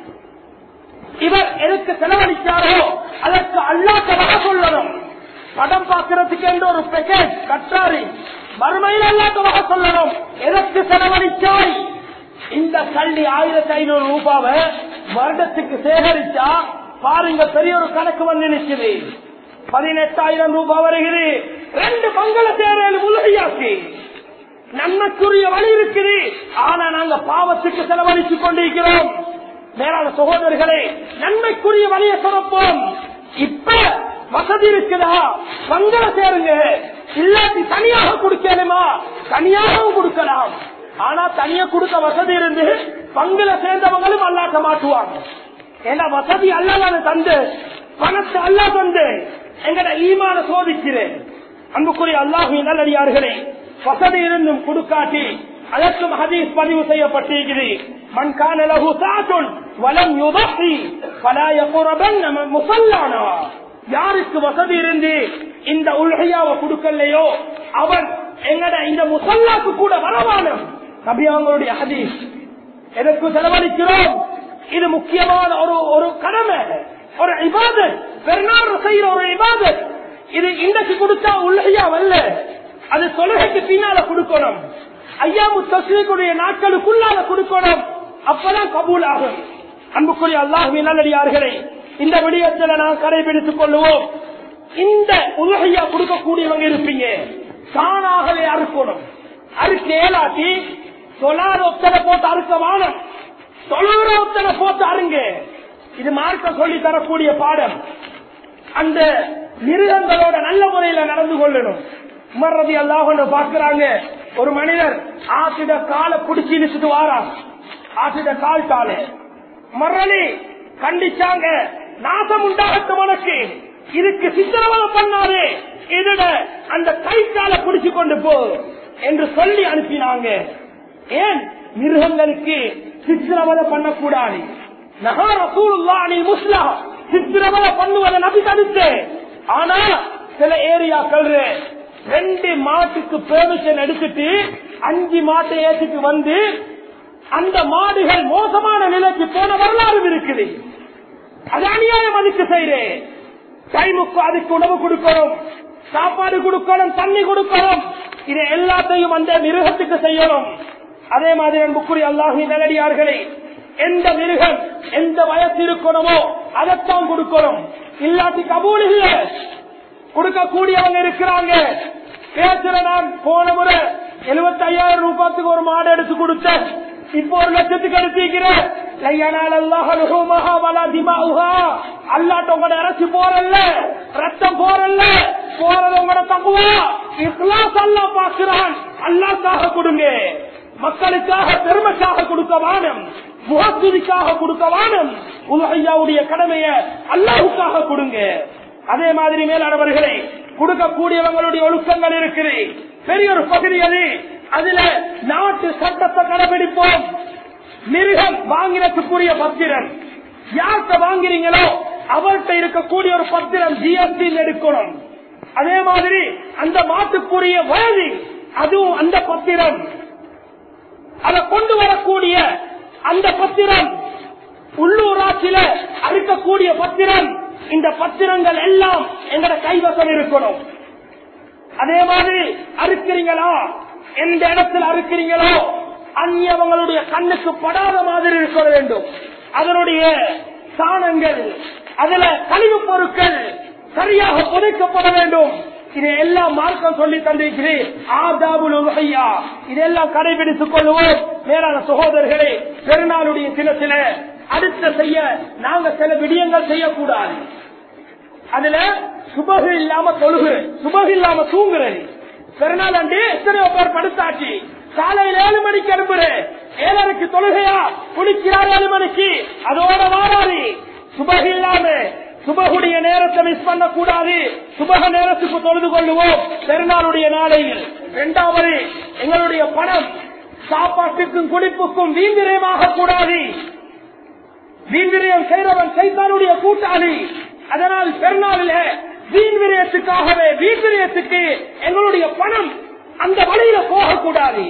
இவர் எதுக்கு செலவழிச்சாரோ அதற்கு அல்லாத வர சொல்லணும் படம் பார்க்கறதுக்கு என்று ஒரு பேக்கேஜ் கட்டாரு மறுமையில் அல்லாத வர சொல்லணும் எதற்கு செலவழிச்சாய் இந்த கல்வி ஆயிரத்தி ஐநூறு ரூபாவை வருடத்துக்கு சேகரிச்சா பாருங்க பெரிய ஒரு கணக்கு வந்து நிற்குது பதினெட்டாயிரம் ரூபாய் வருகிறது ரெண்டு பங்கள சேரல் உலகையாக்கி நன்மைக்குரிய வழி இருக்குது ஆனா நாங்க பாவத்துக்கு செலவழிச்சு கொண்டிருக்கிறோம் மேலான சகோதரர்களே நன்மைக்குரிய வழியை சுரப்போம் இப்ப வசதி இருக்குதா பங்கள சேருங்க இல்லாட்டி தனியாக கொடுக்கணுமா தனியாகவும் கொடுக்கலாம் ஆனா தனியா கொடுக்க வசதி இருந்து பங்குல சேர்ந்தவங்களும் அல்லாட்ட மாட்டுவாங்க ஏன்னா வசதி அல்லாத தந்து பணத்தை அல்லா தந்து எங்கட ஈமான சோதிக்கிறேன் அன்புக்குரிய அல்லாஹு நல்லடியார்களே வசதி இருந்தும் கொடுக்காட்டி அதற்கும் ஹதீஸ் பதிவு செய்யப்பட்டிருக்கிறது மண் கான லகு சாத்துன் வலம் யுதஹி ஃபலா யகுரபன் முஸல்லானா யாருக்கு வசதி இருந்து இந்த உலகையாவை கொடுக்கலையோ அவன் எங்கட இந்த முசல்லாக்கு கூட வரவானம் நபி அவங்களுடைய ஹதீஸ் எதற்கு செலவழிக்கிறோம் இது முக்கியமான ஒரு ஒரு கடமை ஒரு இபாதத் பெருநாள் செய்யற ஒரு இபாதத் இது இன்றைக்கு கொடுத்தா உள்ளையா வரல அது தொழுகைக்கு பின்னால கொடுக்கணும் ஐயாமு தஸ்ரீக்குடைய நாட்களுக்குள்ளால கொடுக்கணும் அப்பதான் கபூல் ஆகும் அன்புக்குரிய அல்லாஹுவின் நல்லடியார்களே இந்த விடயத்துல நான் கடைபிடித்துக் கொள்ளுவோம் இந்த உலகையா கொடுக்கக்கூடியவங்க இருப்பீங்க தானாகவே அறுக்கணும் அறுக்க ஏலாட்டி சொல்லாத ஒத்தனை போட்டு அறுக்க வானம் தொழுகிற ஒத்தனை போட்டு அருங்க இது மார்க்க சொல்லி தரக்கூடிய பாடம் அந்த மிருகங்களோட நல்ல முறையில நடந்து கொள்ளணும் உமர்றதி அல்லாஹ் பாக்குறாங்க ஒரு மனிதர் ஆசிட காலை பிடிச்சி இழுத்துட்டு வாரான் ஆசிட கால் காலை மரளி கண்டிச்சாங்க நாசம் உண்டாகட்டும் உனக்கு இதுக்கு சித்திரவதை பண்ணாரு இதோட அந்த கை காலை பிடிச்சு கொண்டு போ என்று சொல்லி அனுப்பினாங்க ஏன் மிருகங்களுக்கு சித்திரவதை பண்ணக்கூடாது நகா ரசூலுல்லாஹி முஸ்லா சித்திரவதை பண்ணுவதை நபி தடுத்து ஆனா சில ஏரியாக்கள் ரெண்டு மாட்டுக்கு பெர்மிஷன் எடுத்துட்டு அஞ்சு மாட்டை ஏற்றிட்டு வந்து அந்த மாடுகள் மோசமான நிலைக்கு போன வரலாறு இருக்குது அது அநியாயம் அதுக்கு செய்யறேன் டைமுக்கு அதுக்கு உணவு கொடுக்கணும் சாப்பாடு கொடுக்கணும் தண்ணி கொடுக்கணும் இதை எல்லாத்தையும் அந்த மிருகத்துக்கு செய்யணும் அதே மாதிரி அன்புக்குரிய அல்லாஹி நல்லடியார்களே எந்த மிருகம் எந்த வயசு இருக்கணுமோ அதைத்தான் கொடுக்கணும் இல்லாட்டி கபூல் இல்ல கொடுக்கக்கூடியவங்க இருக்கிறாங்க பேசுற நான் போன முறை எழுபத்தி ஐயாயிரம் ரூபாய்க்கு ஒரு மாடு எடுத்து கொடுத்தேன் இப்போ ஒரு லட்சத்துக்கு எடுத்திருக்கிறேன் அல்லாட்ட உங்களோட இறச்சி போறல்ல ரத்தம் போறல்ல போறது உங்களோட தப்புவா இஸ்லாஸ் அல்லா பாக்குறான் அல்லாக்காக கொடுங்க மக்களுக்காக பெருமைக்காக கொடுக்க வானம் முகத்துதிக்காக கொடுக்க வானம் உலகையாவுடைய கடமைய அல்லாஹுக்காக கொடுங்க அதே மாதிரி மேலானவர்களே கொடுக்கக்கூடியவங்களுடைய ஒழுக்கங்கள் இருக்குது பெரிய ஒரு பகுதி அது அதுல நாட்டு சட்டத்தை கடைபிடிப்போம் மிருகம் வாங்கினத்துக்குரிய பத்திரம் யார்கிட்ட வாங்குறீங்களோ அவர்கிட்ட இருக்கக்கூடிய ஒரு பத்திரம் ஜிஎஸ்டி எடுக்கணும் அதே மாதிரி அந்த மாட்டுக்குரிய வயது அதுவும் அந்த பத்திரம் அதை கொண்டு வரக்கூடிய அந்த பத்திரம் உள்ளூராட்சியில அறுக்கக்கூடிய பத்திரம் இந்த பத்திரங்கள் எல்லாம் எங்கட கைவசம் இருக்கணும் அதே மாதிரி அறுக்கிறீங்களா எந்த இடத்துல அறுக்கிறீங்களோ அந்நியவங்களுடைய கண்ணுக்கு படாத மாதிரி இருக்க வேண்டும் அதனுடைய சாணங்கள் அதுல கழிவு பொருட்கள் சரியாக புதைக்கப்பட வேண்டும் இது எல்லாம் மார்க்கம் சொல்லி தந்திருக்கிறேன் ஆதாபுல் உலகையா இதெல்லாம் கடைபிடித்துக் கொள்வோம் மேலான சகோதரர்களே பெருநாளுடைய தினத்தில அடுத்த செய்ய நாங்க சில விடயங்கள் செய்யக்கூடாது அதுல சுபகு இல்லாம தொழுகிறேன் சுபகு இல்லாம தூங்குறேன் பெருநாள் அன்று எத்தனையோ பேர் படுத்தாச்சு காலையில் ஏழு மணிக்கு அனுப்புறேன் ஏழரைக்கு தொழுகையா குளிக்கிறார் ஏழு மணிக்கு அதோட வாராது சுபகு இல்லாம சுபகுடைய நேரத்தை மிஸ் பண்ண கூடாது சுபக நேரத்துக்கு தொழுது கொள்ளுவோம் பெருநாளுடைய நாளையில் இரண்டாவது எங்களுடைய பணம் சாப்பாட்டுக்கும் குடிப்புக்கும் வீந்திரயமாக கூடாது வீண்விரயம் செய்தவன் சைத்தானுடைய கூட்டாளி அதனால் பெருநாளில வீண் விரயத்துக்காகவே வீண் விரயத்துக்கு எங்களுடைய பணம் அந்த வழியில போகக்கூடாது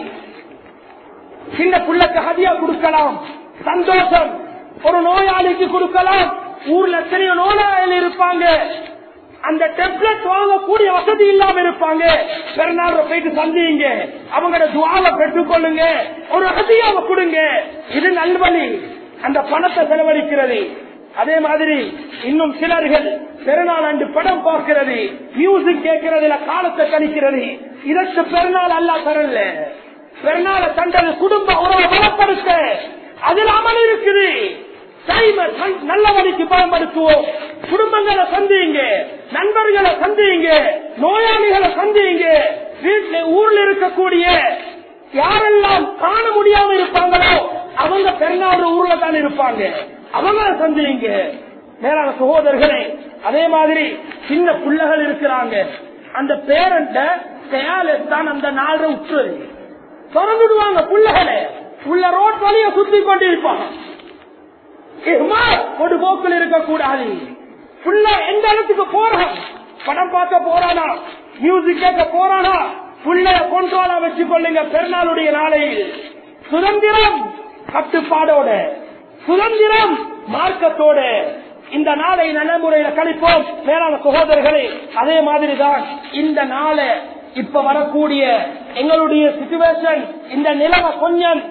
சின்ன பிள்ளைக்கு ஹதியா கொடுக்கலாம் சந்தோஷம் ஒரு நோயாளிக்கு கொடுக்கலாம் ஊர்ல எத்தனையோ நோயாளிகள் இருப்பாங்க அந்த டெப்லெட் வாங்கக்கூடிய வசதி இல்லாம இருப்பாங்க பெருநாள் போயிட்டு சந்திங்க அவங்களோட துவாவை பெற்றுக்கொள்ளுங்க ஒரு ஹதியாவை கொடுங்க இது நல்வழி அந்த பணத்தை செலவழிக்கிறது அதே மாதிரி இன்னும் சிலர்கள் பெருநாள் அன்று படம் பார்க்கிறது மியூசிக் கேட்கறதுல காலத்தை கழிக்கிறது இதற்கு பெருநாள் அல்ல தரல பெருநாளை தண்டது குடும்ப உறவை பலப்படுத்த அதில் அமல் இருக்குது டைமை நல்ல வழிக்கு பயன்படுத்துவோம் குடும்பங்களை சந்திங்க நண்பர்களை சந்திங்க நோயாளிகளை சந்திங்க வீட்டுல ஊர்ல இருக்கக்கூடிய யாரெல்லாம் காண முடியாம இருப்பாங்களோ அவங்க பெருநாள் ஊர்ல தான் இருப்பாங்க அவங்கள சந்திங்க மேலான சகோதரர்களே அதே மாதிரி சின்ன பிள்ளைகள் இருக்கிறாங்க அந்த பேரண்ட தான் அந்த நாள் உற்றுறது திறந்துடுவாங்க பிள்ளைகளை உள்ள ரோட் வழிய சுத்தி கொண்டிருப்பாங்க ஒரு போக்கில் இருக்கக்கூடாது புள்ள எந்த இடத்துக்கு போறான் படம் பார்க்க போறானா மியூசிக் கேட்க போறானா புள்ளைய கொண்டோலா வச்சு கொள்ளுங்க பெருநாளுடைய நாளையில் சுதந்திரம் கட்டுப்பாடோட சுதந்திரம் மார்க்கத்தோட இந்த நாளை நடைமுறையில கழிப்போம் மேலான சகோதரர்களே அதே மாதிரி தான் இந்த நாளை இப்ப வரக்கூடிய எங்களுடைய சிச்சுவேஷன் இந்த நிலைமை கொஞ்சம்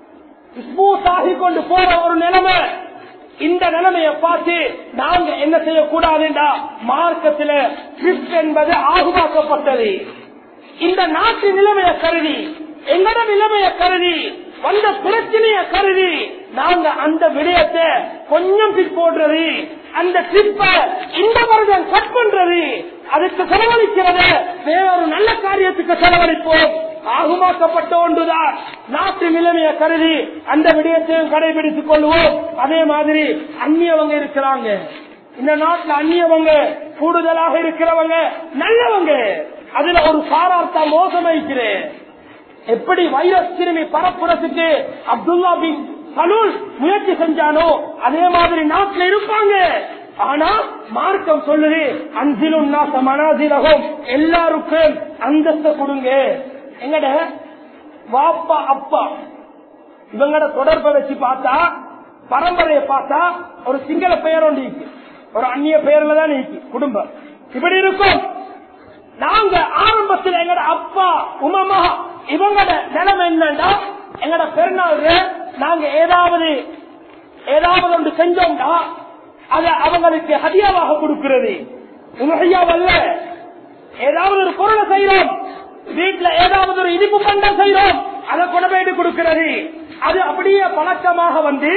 ஸ்மூத் ஆகி கொண்டு போற ஒரு நிலைமை இந்த நிலைமையை பார்த்து நாங்க என்ன செய்யக்கூடாதுண்டா மார்க்கத்தில் கிறிஸ்ட் என்பது ஆகுமாக்கப்பட்டது இந்த நாட்டு நிலைமையை கருதி எங்கட நிலைமையை கருதி வந்த பிரச்சனைய கருதி நாங்க அந்த விடயத்தை கொஞ்சம் பிற்போடுறது அந்த ட்ரிப்ப இந்த வருடம் கட் பண்றது அதுக்கு செலவழிக்கிறது வேறொரு நல்ல காரியத்துக்கு செலவழிப்போம் ஆகுமாக்கப்பட்ட ஒன்றுதான் நாட்டு நிலைமையை கருதி அந்த விடயத்தையும் கடைபிடித்துக் கொள்வோம் அதே மாதிரி அந்நியவங்க இருக்கிறாங்க இந்த நாட்டுல அந்நியவங்க கூடுதலாக இருக்கிறவங்க நல்லவங்க அதுல ஒரு சாரார்த்தா மோசமைக்கிறேன் எப்படி வைரஸ் கிருமி பரப்புறதுக்கு அப்துல்லா பின் சலூல் முயற்சி செஞ்சானோ அதே மாதிரி நாட்டில் இருப்பாங்க ஆனா மார்க்கம் சொல்லுது அஞ்சிலும் நாச மனாதிலகம் எல்லாருக்கும் அந்தஸ்த கொடுங்க எங்கட வாப்பா அப்பா இவங்கட தொடர்பை வச்சு பார்த்தா பரம்பரையை பார்த்தா ஒரு சிங்கள பெயர் ஒன்று இருக்கு ஒரு அந்நிய பெயர்ல தான் இருக்கு குடும்பம் இப்படி இருக்கும் நாங்க ஆரம்பத்தில் எங்கட அப்பா உமமா இவங்கட நிலைமை என்னன்னா எங்கட பெருநாள் நாங்க ஏதாவது ஏதாவது ஒன்று செஞ்சோம்னா அத அவங்களுக்கு ஹதியாவாக கொடுக்கிறது உலகையாவல்ல ஏதாவது ஒரு பொருளை செய்யறோம் வீட்டுல ஏதாவது ஒரு இனிப்பு பண்டம் செய்யறோம் அதை கொண்டு கொடுக்கிறது அது அப்படியே பழக்கமாக வந்து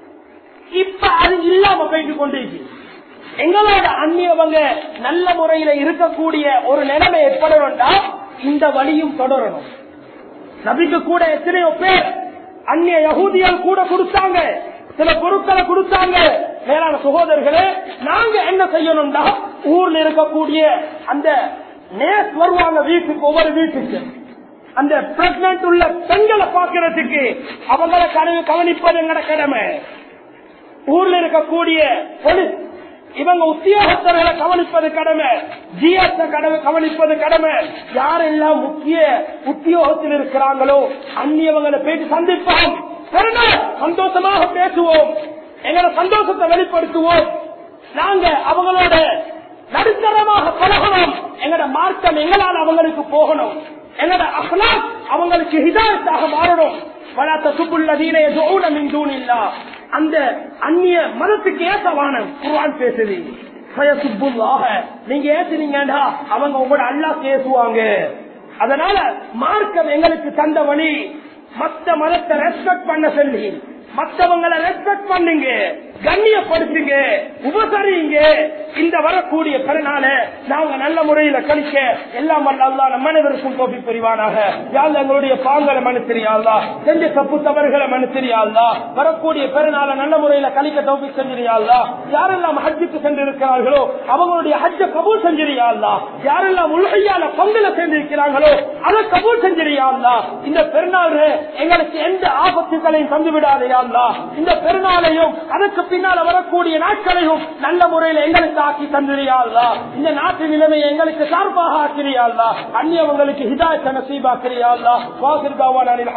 இப்ப அது இல்லாம போயிட்டு கொண்டிருக்கு எங்களோட அந்நியவங்க நல்ல முறையில இருக்கக்கூடிய ஒரு நிலைமை ஏற்படணும்னா இந்த வழியும் தொடரணும் நபிக்கு கூட எத்தனையோ பேர் அந்நிய யகூதியால் கூட கொடுத்தாங்க சில பொருட்களை கொடுத்தாங்க மேலான சகோதரர்களே நாங்க என்ன செய்யணும்னா ஊர்ல இருக்கக்கூடிய அந்த நேஸ் வருவாங்க வீட்டுக்கு ஒவ்வொரு வீட்டுக்கு அந்த பிரெக்னன்ட் உள்ள பெண்களை பார்க்கறதுக்கு அவங்களை கனவு கவனிப்பது எங்கட கடமை ஊர்ல இருக்கக்கூடிய போலீஸ் இவங்க உத்தியோகத்தர்களை கவனிப்பது கடமை ஜிஎஸ் கடமை கவனிப்பது கடமை யாரெல்லாம் முக்கிய உத்தியோகத்தில் இருக்கிறாங்களோ அந்நியவங்களை போயிட்டு சந்திப்போம் பிறகு சந்தோஷமாக பேசுவோம் எங்களை சந்தோஷத்தை வெளிப்படுத்துவோம் நாங்க அவங்களோட நடுத்தரமாக பழகணும் எங்களோட மார்க்கம் எங்களால் அவங்களுக்கு போகணும் எங்களோட அஹ்லாக் அவங்களுக்கு ஹிதாயத்தாக மாறணும் வளர்த்த சுப்புள்ளதீன எதுவும் மின் தூணில்லா அந்த அந்நிய மதத்துக்கு ஏற்றவான குர்ஆன் பேசுது பயசுப்புல்லாக நீங்க ஏத்துனீங்கடா அவங்க உங்களோட அல்லா பேசுவாங்க அதனால மார்க்கம் எங்களுக்கு தந்த வழி மத்த மதத்தை ரெஸ்பெக்ட் பண்ண சொல்லி மத்தவங்களை ரெஸ்பெக்ட் பண்ணுங்க கண்ணியப்படுத்துங்க உபசரிங்க இந்த வரக்கூடிய பிறனால நாங்க நல்ல முறையில கழிக்க எல்லாம் வல்ல அல்லாஹ் நம் அனைவருக்கும் கோபி புரிவானாக யாழ் எங்களுடைய பாங்களை மனுத்திரியாள்லா செஞ்ச தப்பு தவறுகளை மனுத்திரியாள்லா வரக்கூடிய பிறனால நல்ல முறையில கழிக்க தோப்பி செஞ்சிரியாள்லா யாரெல்லாம் ஹஜ்ஜுக்கு சென்று இருக்கிறார்களோ அவங்களுடைய ஹஜ்ஜ கபூல் செஞ்சிரியாள்லா யாரெல்லாம் உலகையால பங்குல சேர்ந்திருக்கிறாங்களோ அதை கபூல் செஞ்சிரியாள்லா இந்த பெருநாள் எங்களுக்கு எந்த ஆபத்துகளையும் தந்து விடாதையாள்லா இந்த பெருநாளையும் அதற்கு பின்னால வரக்கூடிய நாட்களையும் நல்ல முறையில் எங்களுக்கு ஆக்கி தந்திரியாள்லா இந்த நாட்டு நிலைமையை எங்களுக்கு சார்பாக ஆக்கிரியாள்லா அந்நியவங்களுக்கு ஹிதாயத்தை நசீபாக்கிரியாள்லா வாசிர்காவான